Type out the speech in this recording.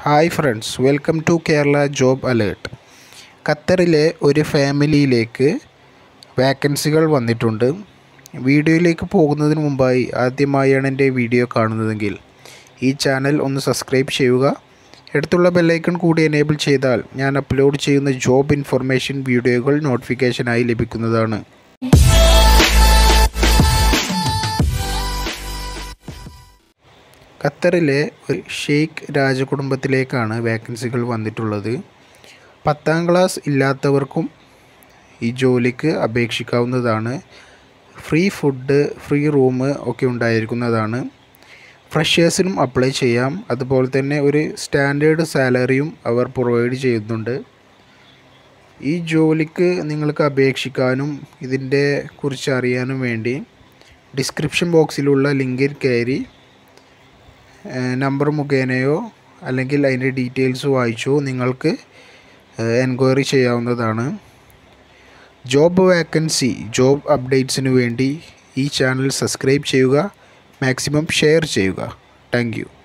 hi friends welcome to Kerala job alert ഖത്തറിലെ ഒരു ഫാമിലിയിലേക്ക് വാക്കൻസികൾ വന്നിട്ടുണ്ട് വീഡിയോയിലേക്ക് പോകുന്നതിന് മുമ്പായി ആദ്യമായാണ് എൻ്റെ വീഡിയോ കാണുന്നതെങ്കിൽ ഈ ചാനൽ ഒന്ന് സബ്സ്ക്രൈബ് ചെയ്യുക അടുത്തുള്ള ബെല്ലൈക്കൺ കൂടി എനേബിൾ ചെയ്താൽ ഞാൻ അപ്ലോഡ് ചെയ്യുന്ന ജോബ് ഇൻഫർമേഷൻ വീഡിയോകൾ നോട്ടിഫിക്കേഷനായി ലഭിക്കുന്നതാണ് ഖത്തറിലെ ഒരു ഷെയ്ഖ് രാജകുടുംബത്തിലേക്കാണ് വേക്കൻസികൾ വന്നിട്ടുള്ളത് പത്താം ക്ലാസ് ഇല്ലാത്തവർക്കും ഈ ജോലിക്ക് അപേക്ഷിക്കാവുന്നതാണ് ഫ്രീ ഫുഡ് ഫ്രീ റൂം ഒക്കെ ഉണ്ടായിരിക്കുന്നതാണ് ഫ്രഷേഴ്സിനും അപ്ലൈ ചെയ്യാം അതുപോലെ തന്നെ ഒരു സ്റ്റാൻഡേർഡ് സാലറിയും അവർ പ്രൊവൈഡ് ചെയ്യുന്നുണ്ട് ഈ ജോലിക്ക് നിങ്ങൾക്ക് അപേക്ഷിക്കാനും ഇതിൻ്റെ കുറിച്ച് അറിയാനും വേണ്ടി ഡിസ്ക്രിപ്ഷൻ ബോക്സിലുള്ള ലിങ്കിൽ കയറി നമ്പർ മുഖേനയോ അല്ലെങ്കിൽ അതിൻ്റെ ഡീറ്റെയിൽസ് വായിച്ചോ നിങ്ങൾക്ക് എൻക്വയറി ചെയ്യാവുന്നതാണ് ജോബ് വാക്കൻസി ജോബ് അപ്ഡേറ്റ്സിന് വേണ്ടി ഈ ചാനൽ സബ്സ്ക്രൈബ് ചെയ്യുക മാക്സിമം ഷെയർ ചെയ്യുക താങ്ക്